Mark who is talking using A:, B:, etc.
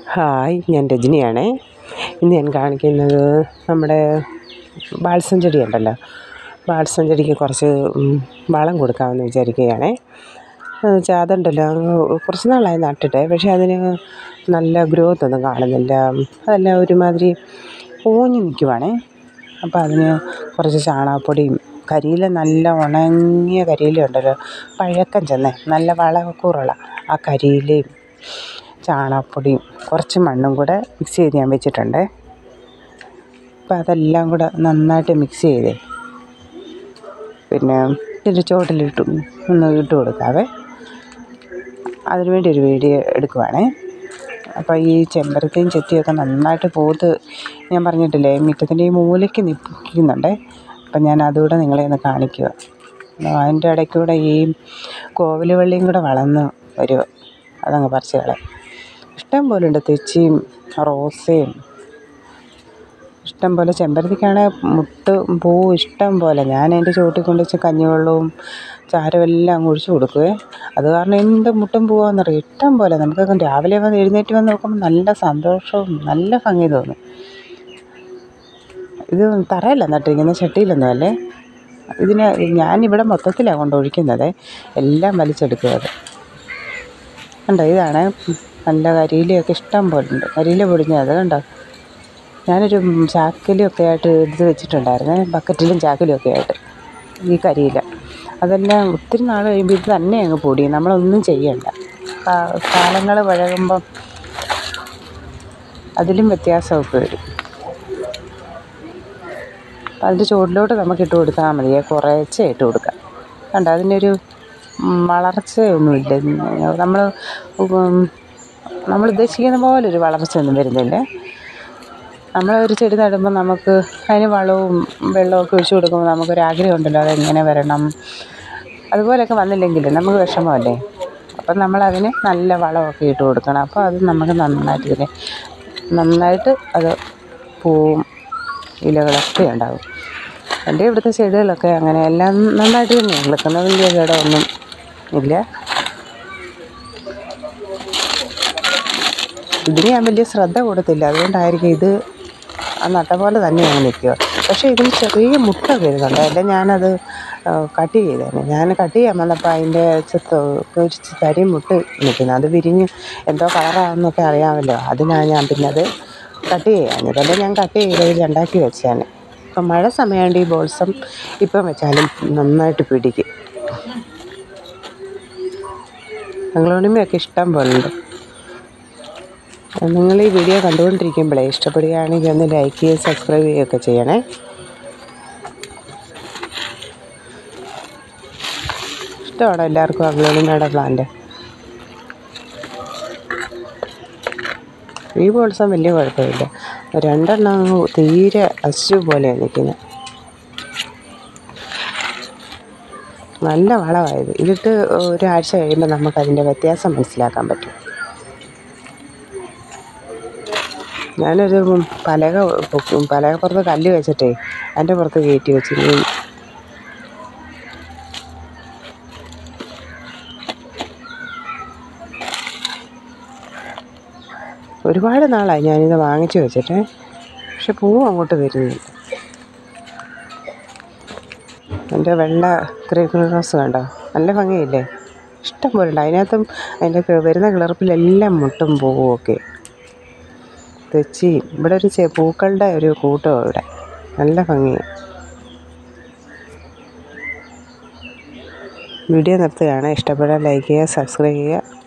A: hi ഞാൻ രജനിയാണേ ഇന്ന് ഞാൻ കാണിക്കുന്നത് നമ്മുടെ ബാൾസം ചെടി ഉണ്ടല്ലോ ബാൾസം ചെടിക്ക് കുറച്ച് ഉം, വളം കൊടുക്കാമെന്ന് വിചാരിക്കുകയാണേ എന്ന് വെച്ചാൽ അതുണ്ടല്ലോ അങ്ങ് കുറച്ച് നാളായി നട്ടിട്ട് പക്ഷേ അതിന് നല്ല ഗ്രോത്ത് ഒന്നും കാണുന്നില്ല അതെല്ലാം ഒരുമാതിരി പൂഞ്ഞ് നിൽക്കുവാണേ അപ്പോൾ അതിന് കുറച്ച് ചാണകപ്പൊടിയും കരിയില നല്ല ഉണങ്ങിയ കരിയില ഉണ്ടല്ലോ പഴക്കം ചെന്നേ നല്ല വളക്കൂറുള്ള ആ കരിയിലയും ചാണകപ്പൊടിയും കുറച്ച് മണ്ണും കൂടെ മിക്സ് ചെയ്ത് ഞാൻ വെച്ചിട്ടുണ്ടേ അപ്പോൾ അതെല്ലാം കൂടെ നന്നായിട്ട് മിക്സ് ചെയ്തേ പിന്നെ ഇതിൻ്റെ ചുവട്ടിലിട്ട് ഒന്ന് ഇട്ട് കൊടുക്കാവേ അതിനുവേണ്ടി ഒരു വീഡിയോ എടുക്കുവാണേ അപ്പോൾ ഈ ചെമ്പരത്തിയും ചെത്തിയൊക്കെ നന്നായിട്ട് പൂത്ത് ഞാൻ പറഞ്ഞിട്ടില്ലേ മുറ്റത്തിൻ്റെ ഈ മൂലയ്ക്ക് നിൽക്കുന്നുണ്ടേ അപ്പം ഞാൻ അതുകൂടെ നിങ്ങളെ ഒന്ന് കാണിക്കുക അതിൻ്റെ ഇടയ്ക്കൂടെ ഈ കോവിലുവള്ളിയും കൂടെ വളർന്ന് വരുക അതങ്ങ് പറിച്ച് കളയാം ഇഷ്ടം പോലെ ഉണ്ട് തെച്ചിയും റോസയും ഇഷ്ടം പോലെ ചെമ്പരത്തിക്കാണെങ്കിൽ മുട്ട് പൂ ഇഷ്ടം പോലെ ഞാൻ അതിൻ്റെ ചുവട്ടിൽ കൊണ്ട് വെച്ച് കഞ്ഞിവെള്ളവും ചാരവും എല്ലാം അങ്ങ് ഒഴിച്ച് കൊടുക്കുവേ അത് കാരണം എന്ത് മുട്ടും പൂവാന്നറിയോ ഇഷ്ടം പോലെ നമുക്കൊക്കെ രാവിലെ വന്ന് എഴുന്നേറ്റ് വന്ന് നോക്കുമ്പോൾ നല്ല സന്തോഷവും നല്ല ഭംഗി തോന്നും ഇത് തറയല്ല നട്ടിരിക്കുന്നത് ചട്ടിയിലൊന്നും അല്ലേ ഇതിന് ഞാനിവിടെ മൊത്തത്തിലാണ് കൊണ്ട് ഒഴിക്കുന്നത് എല്ലാം വലിച്ചെടുക്കുക അത് കണ്ടോ ഇതാണ് നല്ല കരിയിലയൊക്കെ ഇഷ്ടം പോലെ ഉണ്ട് കരിയില പൊടിഞ്ഞത് കണ്ടോ ഞാനൊരു ചാക്കിലും ഒക്കെ ആയിട്ട് എടുത്ത് വെച്ചിട്ടുണ്ടായിരുന്നേ ബക്കറ്റിലും ചാക്കിലും ഒക്കെ ആയിട്ട് ഈ കരിയില അതെല്ലാം ഒത്തിരി നാൾ കഴിയുമ്പോൾ ഇത് തന്നെ അങ്ങ് പൊടിയും നമ്മളൊന്നും ചെയ്യണ്ട കാലങ്ങൾ പഴകുമ്പം അതിലും വ്യത്യാസമൊക്കെ വരും അപ്പം അതിൻ്റെ ചുവട്ടിലോട്ട് നമുക്ക് ഇട്ട് കൊടുത്താൽ മതി കുറേശ്ശെ ഇട്ട് കൊടുക്കാം കണ്ടോ അതിനൊരു ഉം, വളർച്ചയൊന്നുമില്ല നമ്മൾ നമ്മൾ ഉദ്ദേശിക്കുന്ന പോലെ ഒരു വളർച്ചയൊന്നും വരുന്നില്ല നമ്മൾ ഒരു ചെടി നടുമ്പോൾ നമുക്ക് അതിന് വളവും വെള്ളമൊക്കെ ഒഴിച്ച് കൊടുക്കുമ്പോൾ നമുക്കൊരു ആഗ്രഹം ഉണ്ടല്ലോ അതെങ്ങനെ വരണം അതുപോലെയൊക്കെ വന്നില്ലെങ്കിൽ നമുക്ക് വിഷമമല്ലേ അപ്പം നമ്മളതിന് നല്ല വളമൊക്കെ ഇട്ട് കൊടുക്കണം അപ്പോൾ അത് നമുക്ക് നന്നായിട്ട് ഇതിനെ നന്നായിട്ട് അത് പൂവും ഇലകളൊക്കെ ഉണ്ടാകും എൻ്റെ ഇവിടുത്തെ ചെടികളൊക്കെ അങ്ങനെ എല്ലാം നന്നായിട്ട് തന്നെയാണ് കിളിക്കുന്നത് വലിയ കേടൊന്നും ഇല്ല ഇതിന് ഞാൻ വലിയ ശ്രദ്ധ കൊടുത്തില്ല അതുകൊണ്ടായിരിക്കും ഇത് ആ നട്ട പോലെ തന്നെ അങ്ങ് നിൽക്കുക പക്ഷേ ഇതിന് ചെറിയ മുട്ട വരുന്നുണ്ട് അല്ല ഞാനത് കട്ട് ചെയ്തേനെ ഞാൻ കട്ട് ചെയ്യാൻ വന്നപ്പോൾ അതിൻ്റെ ചെത്ത് ഒരു തരി മുട്ട് നിൽക്കുന്നത് അത് വിരിഞ്ഞ് എന്തോ കളറാണെന്നൊക്കെ അറിയാമല്ലോ അതിനാണ് ഞാൻ പിന്നെ അത് കട്ട് ചെയ്യാഞ്ഞത് അല്ലെ ഞാൻ കട്ട് ചെയ്ത് ഉണ്ടാക്കി വെച്ചാണ് ഇപ്പം മഴ സമയമായത് ഈ ബോൾസം ഇപ്പം വെച്ചാലും നന്നായിട്ട് പിടിക്കും അഗ്ലോണിമയൊക്കെ ഇഷ്ടം പോലെ ഉണ്ട് നിങ്ങൾ ഈ വീഡിയോ കണ്ടുകൊണ്ടിരിക്കുമ്പോഴേ ഇഷ്ടപ്പെടുകയാണെങ്കിൽ ഒന്ന് ലൈക്ക് ചെയ്യുകയും സബ്സ്ക്രൈബ് ചെയ്യുകയൊക്കെ ചെയ്യണേ ഇഷ്ടമാണോ എല്ലാവർക്കും അഗ്ലോണിമയുടെ പ്ലാന്റ് ഈ ബോൾസം വലിയ കുഴപ്പമില്ല രണ്ടെണ്ണം അങ്ങ് തീരെ അശു പോലെയാണ് നിൽക്കുന്നത് നല്ല വളമായത് ഇതിട്ട് ഒരാഴ്ച കഴിയുമ്പോൾ നമുക്കതിൻ്റെ വ്യത്യാസം മനസ്സിലാക്കാൻ പറ്റും ഞാനൊരു പലക പലക പുറത്ത് കല്ല് വെച്ചിട്ടേ അതിൻ്റെ പുറത്ത് കയറ്റി വെച്ചിരുന്നു ഒരുപാട് നാളായി ഞാനിത് വാങ്ങിച്ചു വെച്ചിട്ട് പക്ഷെ പൂവ് അങ്ങോട്ട് വരുന്നില്ല എൻ്റെ വെള്ള ക്രീം റോസ് കണ്ടോ നല്ല ഭംഗിയില്ലേ ഇഷ്ടം പോലെ ഉണ്ട് അതിനകത്തും അതിൻ്റെ ക- വരുന്ന കിളർപ്പിലെല്ലാം മുട്ടും പൂവും ഒക്കെ തെച്ചിയും ഇവിടെ ഒരു ചെ പൂക്കളുടെ ഒരു കൂട്ടം ഇവിടെ നല്ല ഭംഗിയാണ് വീഡിയോ നിർത്തുകയാണ് ഇഷ്ടപ്പെട്ടാൽ ലൈക്ക് ചെയ്യുക സബ്സ്ക്രൈബ് ചെയ്യുക